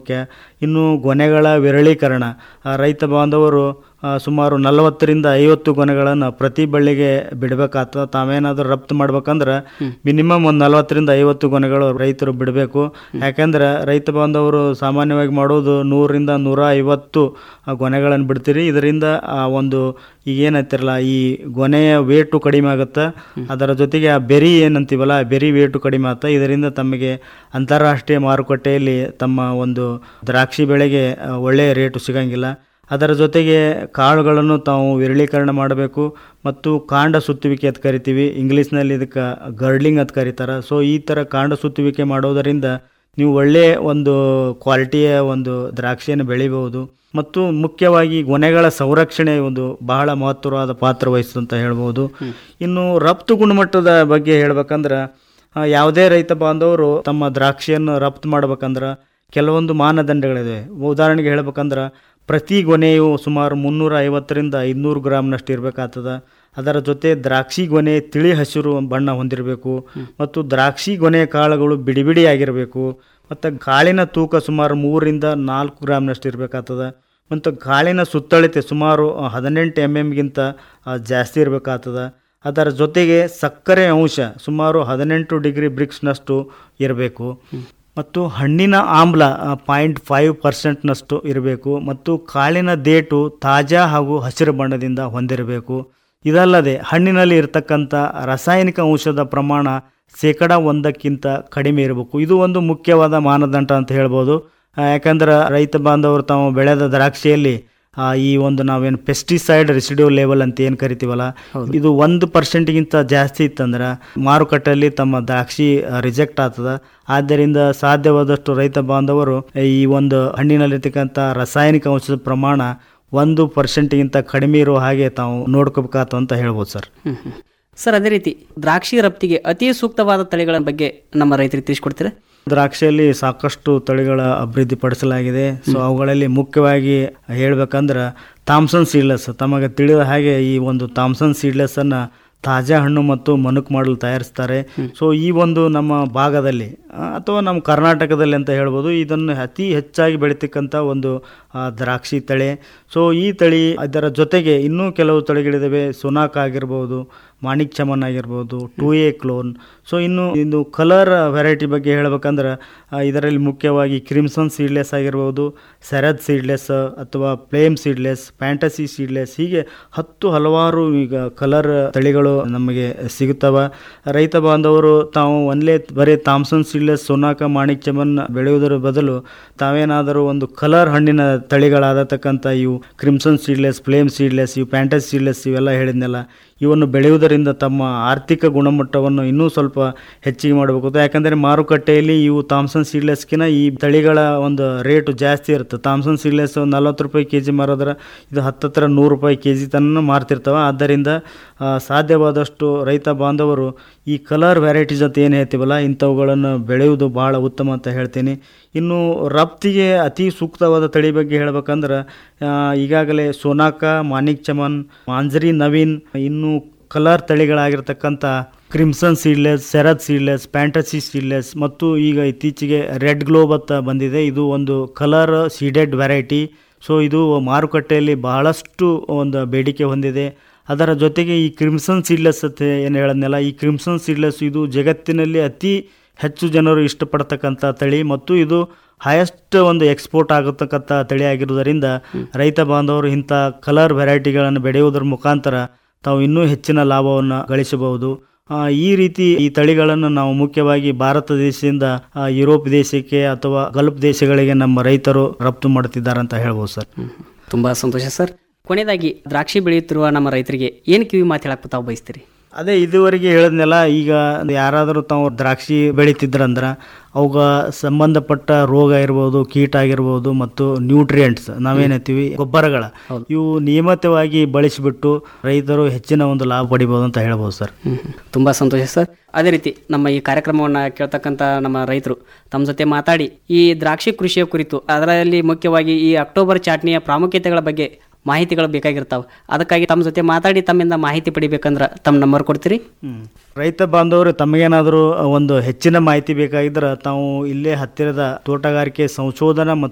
ಮುಖ್ಯ ಇನ್ನು ಗೊನೆಗಳ ವಿರಳೀಕರಣ ಆ, ರೈತ ಬಾಂಧವರು ಆ, ಸುಮಾರು ನಲವತ್ತರಿಂದ ಐವತ್ತು ಗೊನೆಗಳನ್ನು ಪ್ರತಿ ಬಳ್ಳಿಗೆ ಬಿಡಬೇಕಾಗ್ತದೆ ತಾವೇನಾದರೂ ರಫ್ತು ಮಾಡ್ಬೇಕಂದ್ರೆ ಮಿನಿಮಮ್ ಒಂದು ನಲವತ್ತರಿಂದ ಐವತ್ತು ಗೊನೆಗಳು ರೈತರು ಬಿಡಬೇಕು ಯಾಕಂದ್ರೆ ರೈತ ಬಾಂಧವರು ಸಾಮಾನ್ಯವಾಗಿ ಮಾಡೋದು ನೂರರಿಂದ ನೂರ ಐವತ್ತು ಆ, ಗೊನೆಗಳನ್ನು ಬಿಡ್ತೀರಿ ಇದರಿಂದ ಆ ಒಂದು ಈಗ ಏನಂತಿರಲ್ಲ ಈ ಗೊನೆಯ ವೇಟು ಕಡಿಮೆ ಆಗುತ್ತೆ ಅದರ ಜೊತೆಗೆ ಆ ಬೆರಿ ಏನಂತೀವಲ್ಲ ಆ ಬೆರಿ ವೇಟು ಕಡಿಮೆ ಆಗುತ್ತೆ ಇದರಿಂದ ತಮಗೆ ಅಂತಾರಾಷ್ಟ್ರೀಯ ಮಾರುಕಟ್ಟೆಯಲ್ಲಿ ತಮ್ಮ ಒಂದು ದ್ರಾಕ್ಷಿ ಬೆಳೆಗೆ ಆ, ಒಳ್ಳೆಯ ರೇಟು ಸಿಗಂಗಿಲ್ಲ ಅದರ ಜೊತೆಗೆ ಕಾಳುಗಳನ್ನು ತಾವು ವಿರಳೀಕರಣ ಮಾಡಬೇಕು ಮತ್ತು ಕಾಂಡ ಸುತ್ತುವಿಕೆ ಅಂತ ಕರಿತೀವಿ ಇಂಗ್ಲೀಷ್ನಲ್ಲಿ ಇದಕ್ಕೆ ಗರ್ಡ್ಲಿಂಗ್ ಅಂತ ಕರೀತಾರೆ ಸೊ ಈ ಥರ ಕಾಂಡ ಸುತ್ತುವಿಕೆ ಮಾಡೋದರಿಂದ ನೀವು ಒಳ್ಳೆಯ ಒಂದು ಕ್ವಾಲಿಟಿಯ ಒಂದು ದ್ರಾಕ್ಷಿಯನ್ನು ಬೆಳಿಬಹುದು ಮತ್ತು ಮುಖ್ಯವಾಗಿ ಗೊನೆಗಳ ಸಂರಕ್ಷಣೆ ಒಂದು ಬಹಳ ಮಹತ್ವವಾದ ಪಾತ್ರ ವಹಿಸುತ್ತೆ ಅಂತ ಹೇಳ್ಬೋದು ಇನ್ನು ರಫ್ತು ಗುಣಮಟ್ಟದ ಬಗ್ಗೆ ಹೇಳ್ಬೇಕಂದ್ರೆ ಆ, ಯಾವುದೇ ರೈತ ಬಾಂಧವರು ತಮ್ಮ ದ್ರಾಕ್ಷಿಯನ್ನು ರಫ್ತು ಮಾಡ್ಬೇಕಂದ್ರೆ ಕೆಲವೊಂದು ಮಾನದಂಡಗಳಿವೆ ಉದಾಹರಣೆಗೆ ಹೇಳ್ಬೇಕಂದ್ರೆ ಪ್ರತಿ ಗೊನೆಯು ಸುಮಾರು ಮುನ್ನೂರ ಐವತ್ತರಿಂದ ಐದುನೂರು ಗ್ರಾಮ್ನಷ್ಟು ಇರಬೇಕಾಗ್ತದೆ ಅದರ ಜೊತೆ ದ್ರಾಕ್ಷಿ ಗೊನೆ ತಿಳಿ ಹಸಿರು ಬಣ್ಣ ಹೊಂದಿರಬೇಕು ಮತ್ತು ದ್ರಾಕ್ಷಿ ಗೊನೆ ಕಾಳುಗಳು ಬಿಡಿ ಬಿಡಿಯಾಗಿರಬೇಕು ಮತ್ತು ಕಾಳಿನ ತೂಕ ಸುಮಾರು ಮೂರರಿಂದ ನಾಲ್ಕು ಗ್ರಾಮ್ನಷ್ಟು ಇರಬೇಕಾಗ್ತದೆ ಮತ್ತು ಕಾಳಿನ ಸುತ್ತಳತೆ ಸುಮಾರು ಹದಿನೆಂಟು ಎಮ್ ಎಮ್ಗಿಂತ ಜಾಸ್ತಿ ಇರಬೇಕಾಗ್ತದೆ ಅದರ ಜೊತೆಗೆ ಸಕ್ಕರೆ ಅಂಶ ಸುಮಾರು ಹದಿನೆಂಟು ಡಿಗ್ರಿ ಬ್ರಿಕ್ಸ್ನಷ್ಟು ಇರಬೇಕು ಮತ್ತು ಹಣ್ಣಿನ ಆಮ್ಲ ಪಾಯಿಂಟ್ ಫೈವ್ ಪರ್ಸೆಂಟ್ನಷ್ಟು ಇರಬೇಕು ಮತ್ತು ಕಾಳಿನ ದೇಟು ತಾಜಾ ಹಾಗೂ ಹಸಿರು ಬಣ್ಣದಿಂದ ಹೊಂದಿರಬೇಕು ಇದಲ್ಲದೆ ಹಣ್ಣಿನಲ್ಲಿ ಇರತಕ್ಕಂಥ ರಾಸಾಯನಿಕ ಅಂಶದ ಪ್ರಮಾಣ ಶೇಕಡ ಒಂದಕ್ಕಿಂತ ಕಡಿಮೆ ಇರಬೇಕು ಇದು ಒಂದು ಮುಖ್ಯವಾದ ಮಾನದಂಡ ಅಂತ ಹೇಳ್ಬೋದು ಆ, ಯಾಕಂದ್ರೆ ರೈತ ಬಾಂಧವರು ತಾವು ಬೆಳೆದ ದ್ರಾಕ್ಷಿಯಲ್ಲಿ ಆ, ಈ ಒಂದು ನಾವೇನು ಪೆಸ್ಟಿಸೈಡ್ ರೆಸಿಡ್ಯೂ ಲೆವೆಲ್ ಅಂತ ಏನು ಕರಿತೀವಲ್ಲ ಇದು ಒಂದು ಪರ್ಸೆಂಟ್ಗಿಂತ ಜಾಸ್ತಿ ಇತ್ತಂದ್ರೆ ಮಾರುಕಟ್ಟೆಯಲ್ಲಿ ತಮ್ಮ ದ್ರಾಕ್ಷಿ ರಿಜೆಕ್ಟ್ ಆಗ್ತದೆ ಆದ್ದರಿಂದ ಸಾಧ್ಯವಾದಷ್ಟು ರೈತ ಬಾಂಧವರು ಈ ಒಂದು ಹಣ್ಣಿನಲ್ಲಿರ್ತಕ್ಕಂಥ ರಾಸಾಯನಿಕ ಅಂಶದ ಪ್ರಮಾಣ ಒಂದು ಪರ್ಸೆಂಟ್ಗಿಂತ ಕಡಿಮೆ ಇರೋ ಹಾಗೆ ತಾವು ನೋಡ್ಕೋಬೇಕಾತು ಅಂತ ಹೇಳ್ಬೋದು ಸರ್ ಹ್ಮ್, ಹ್ಮ್. ಸರ್ ಅದೇ ರೀತಿ ದ್ರಾಕ್ಷಿ ರಫ್ತಿಗೆ ಅತಿ ಸೂಕ್ತವಾದ ತಳಿಗಳ ಬಗ್ಗೆ ನಮ್ಮ ರೈತರಿಗೆ ತಿಳಿಸ್ಕೊಡ್ತೀರಾ ದ್ರಾಕ್ಷಿಯಲ್ಲಿ ಸಾಕಷ್ಟು ತಳಿಗಳ ಅಭಿವೃದ್ಧಿಪಡಿಸಲಾಗಿದೆ ಸೊ ಅವುಗಳಲ್ಲಿ ಮುಖ್ಯವಾಗಿ ಹೇಳ್ಬೇಕಂದ್ರೆ ಥಾಮ್ಸನ್ ಸೀಡ್ಲೆಸ್ ತಮಗೆ ತಿಳಿದ ಹಾಗೆ ಈ ಒಂದು ಥಾಮ್ಸನ್ ಸೀಡ್ಲೆಸ್ ಅನ್ನ ತಾಜಾ ಹಣ್ಣು ಮತ್ತು ಮನುಕ್ ಮಾಡಲು ತಯಾರಿಸ್ತಾರೆ ಸೊ ಈ ಒಂದು ನಮ್ಮ ಭಾಗದಲ್ಲಿ ಆ, ಅಥವಾ ನಮ್ಮ ಕರ್ನಾಟಕದಲ್ಲಿ ಅಂತ ಹೇಳ್ಬೋದು ಇದನ್ನು ಅತಿ ಹೆಚ್ಚಾಗಿ ಬೆಳೀತಕ್ಕಂಥ ಒಂದು ಆ, ದ್ರಾಕ್ಷಿ ತಳಿ ಸೊ ಈ ತಳಿ ಅದರ ಜೊತೆಗೆ ಇನ್ನೂ ಕೆಲವು ತಳಿಗಳಿದ್ದಾವೆ ಸೊನಾಕ್ ಆಗಿರ್ಬೋದು ಮಾಣಿಕ್ ಚಮನ್ ಆಗಿರ್ಬೋದು ಟೂ ಎ ಕ್ಲೋನ್ ಸೊ ಇನ್ನು ಇದು ಕಲರ್ ವೆರೈಟಿ ಬಗ್ಗೆ ಹೇಳ್ಬೇಕಂದ್ರೆ ಆ, ಇದರಲ್ಲಿ ಮುಖ್ಯವಾಗಿ ಕ್ರಿಮ್ಸನ್ ಸೀಡ್ಲೆಸ್ ಆಗಿರ್ಬೋದು ಸೆರದ್ ಸೀಡ್ಲೆಸ್ ಅಥವಾ ಪ್ಲೇಮ್ ಸೀಡ್ಲೆಸ್ ಫ್ಯಾಂಟಸಿ ಸೀಡ್ಲೆಸ್ ಹೀಗೆ ಹತ್ತು ಹಲವಾರು ಈಗ ಕಲರ್ ತಳಿಗಳು ನಮಗೆ ಸಿಗುತ್ತವೆ ರೈತ ಬಾಂಧವರು ತಾವು ಒಂದ್ಲೇ ಬರೀ ಥಾಮ್ಸನ್ ಸೀಡ್ಲೆಸ್ ಸೊನಾಕ ಮಾಣಿಕ್ ಚಮನ್ ಬೆಳೆಯುವುದರ ಬದಲು ತಾವೇನಾದರೂ ಒಂದು ಕಲರ್ ಹಣ್ಣಿನ ತಳಿಗಳಾದತಕ್ಕಂಥ ಇವು ಕ್ರಿಮ್ಸನ್ ಸೀಡ್ಲೆಸ್ ಫ್ಲೇಮ್ ಸೀಡ್ಲೆಸ್ ಇವು ಪ್ಯಾಂಟಸ್ ಸೀಡ್ಲೆಸ್ ಇವೆಲ್ಲ ಹೇಳಿದ್ನಲ್ಲ ಇವನ್ನು ಬೆಳೆಯುವುದರಿಂದ ತಮ್ಮ ಆರ್ಥಿಕ ಗುಣಮಟ್ಟವನ್ನು ಇನ್ನೂ ಸ್ವಲ್ಪ ಹೆಚ್ಚಿಗೆ ಮಾಡಬೇಕು ಯಾಕಂದರೆ ಮಾರುಕಟ್ಟೆಯಲ್ಲಿ ಇವು ಥಾಮ್ಸನ್ ಸೀಡ್ಲೆಸ್ಕಿನ ಈ ತಳಿಗಳ ಒಂದು ರೇಟು ಜಾಸ್ತಿ ಇರುತ್ತೆ ಥಾಮ್ಸನ್ ಸೀಡ್ಲೆಸ್ ನಲ್ವತ್ತು ರೂಪಾಯಿ ಕೆ ಜಿ ಮಾರೋದ್ರೆ ಇದು ಹತ್ತತ್ರ ನೂರು ರೂಪಾಯಿ ಕೆ ಜಿ ತನಕ ಮಾರ್ತಿರ್ತವೆ ಆದ್ದರಿಂದ ಆ, ಸಾಧ್ಯವಾದಷ್ಟು ರೈತ ಬಾಂಧವರು ಈ ಕಲರ್ ವೆರೈಟೀಸ್ ಅಂತ ಏನು ಹೇಳ್ತೀವಲ್ಲ ಇಂಥವುಗಳನ್ನು ಬೆಳೆಯುವುದು ಬಹಳ ಉತ್ತಮ ಅಂತ ಹೇಳ್ತೀನಿ ಇನ್ನು ರಫ್ತಿಗೆ ಅತಿ ಸೂಕ್ತವಾದ ತಳಿ ಬಗ್ಗೆ ಹೇಳ್ಬೇಕಂದ್ರೆ ಆ, ಈಗಾಗಲೇ ಸೋನಾಕ ಮಾನಿಕ್ ಚಮನ್ ಮಾಂಜರಿ ನವೀನ್ ಇನ್ನು ಕಲರ್ ತಳಿಗಳಾಗಿರ್ತಕ್ಕಂಥ crimson seedless Sharad seedless fantasy seedless ಮತ್ತು ಈಗ ಇತ್ತೀಚೆಗೆ ರೆಡ್ ಗ್ಲೋಬ್ ಅಂತ ಬಂದಿದೆ ಇದು ಒಂದು ಕಲರ್ ಸೀಡೆಡ್ ವೆರೈಟಿ ಸೊ ಇದು ಮಾರುಕಟ್ಟೆಯಲ್ಲಿ ಬಹಳಷ್ಟು ಒಂದು ಬೇಡಿಕೆ ಹೊಂದಿದೆ ಅದರ ಜೊತೆಗೆ ಈ ಕ್ರಿಮ್ಸನ್ ಸೀಡ್ಲೆಸ್ ಅಂತ ಏನು ಹೇಳದ್ನಲ್ಲ ಈ ಕ್ರಿಮ್ಸನ್ ಸೀಡ್ಲೆಸ್ ಇದು ಜಗತ್ತಿನಲ್ಲಿ ಅತಿ ಹೆಚ್ಚು ಜನರು ಇಷ್ಟಪಡ್ತಕ್ಕಂಥ ತಳಿ ಮತ್ತು ಇದು ಹೈಯೆಸ್ಟ್ ಒಂದು ಎಕ್ಸ್ಪೋರ್ಟ್ ಆಗತಕ್ಕಂಥ ತಳಿ ಆಗಿರುವುದರಿಂದ ರೈತ ಬಾಂಧವರು ಇಂಥ ಕಲರ್ ವೆರೈಟಿಗಳನ್ನು ಬೆಳೆಯುವುದರ ಮುಖಾಂತರ ತಾವು ಇನ್ನೂ ಹೆಚ್ಚಿನ ಲಾಭವನ್ನು ಗಳಿಸಬಹುದು ಆ, ಈ ರೀತಿ ಈ ತಳಿಗಳನ್ನು ನಾವು ಮುಖ್ಯವಾಗಿ ಭಾರತ ದೇಶದಿಂದ ಆ, ಯುರೋಪ್ ದೇಶಕ್ಕೆ ಅಥವಾ ಗಲ್ಫ್ ದೇಶಗಳಿಗೆ ನಮ್ಮ ರೈತರು ರಫ್ತು ಮಾಡುತ್ತಿದ್ದಾರೆ ಅಂತ ಹೇಳ್ಬೋದು ಸರ್ ತುಂಬಾ ಸಂತೋಷ ಸರ್ ಕೊನೆಯದಾಗಿ ದ್ರಾಕ್ಷಿ ಬೆಳೆಯುತ್ತಿರುವ ನಮ್ಮ ರೈತರಿಗೆ ಏನು ಕಿವಿ ಮಾತು ಹೇಳಕ್ ತಾವು ಬಯಸ್ತೀರಿ ಅದೇ ಇದುವರೆಗೆ ಹೇಳಿದ್ನೆಲ್ಲ ಈಗ ಯಾರಾದರೂ ತಾವು ದ್ರಾಕ್ಷಿ ಬೆಳೀತಿದ್ರಂದ್ರೆ ಅವಾಗ ಸಂಬಂಧಪಟ್ಟ ರೋಗ ಇರ್ಬೋದು ಕೀಟ ಆಗಿರ್ಬೋದು ಮತ್ತು ನ್ಯೂಟ್ರಿಯೆಂಟ್ಸ್ ನಾವೇನಂತೀವಿ ಗೊಬ್ಬರಗಳ ಇವು ನಿಯಮಿತವಾಗಿ ಬಳಸಿಬಿಟ್ಟು ರೈತರು ಹೆಚ್ಚಿನ ಒಂದು ಲಾಭ ಪಡಿಬೋದು ಅಂತ ಹೇಳ್ಬೋದು ಸರ್ ತುಂಬಾ ಸಂತೋಷ ಸರ್ ಅದೇ ರೀತಿ ನಮ್ಮ ಈ ಕಾರ್ಯಕ್ರಮವನ್ನು ಕೇಳ್ತಕ್ಕಂಥ ನಮ್ಮ ರೈತರು ತಮ್ಮ ಜೊತೆ ಮಾತಾಡಿ ಈ ದ್ರಾಕ್ಷಿ ಕೃಷಿಯ ಕುರಿತು ಅದರಲ್ಲಿ ಮುಖ್ಯವಾಗಿ ಈ ಅಕ್ಟೋಬರ್ ಚಾಟ್ನಿಯ ಪ್ರಾಮುಖ್ಯತೆಗಳ ಬಗ್ಗೆ ಮಾಹಿತಿಗಳು ಬೇಕಾಗಿರ್ತಾವೆ ಅದಕ್ಕಾಗಿ ತಮ್ಮ ಜೊತೆ ಮಾತಾಡಿ ತಮ್ಮಿಂದ ಮಾಹಿತಿ ಪಡಿಬೇಕಂದ್ರೆ ತಮ್ಮ ನಂಬರ್ ಕೊಡ್ತೀರಿ ರೈತ ಬಾಂಧವರು ತಮಗೇನಾದರೂ ಒಂದು ಹೆಚ್ಚಿನ ಮಾಹಿತಿ ಬೇಕಾಗಿದ್ರೆ ತಾವು ಇಲ್ಲೇ ಹತ್ತಿರದ ತೋಟಗಾರಿಕೆ ಸಂಶೋಧನಾ ಮತ್ತು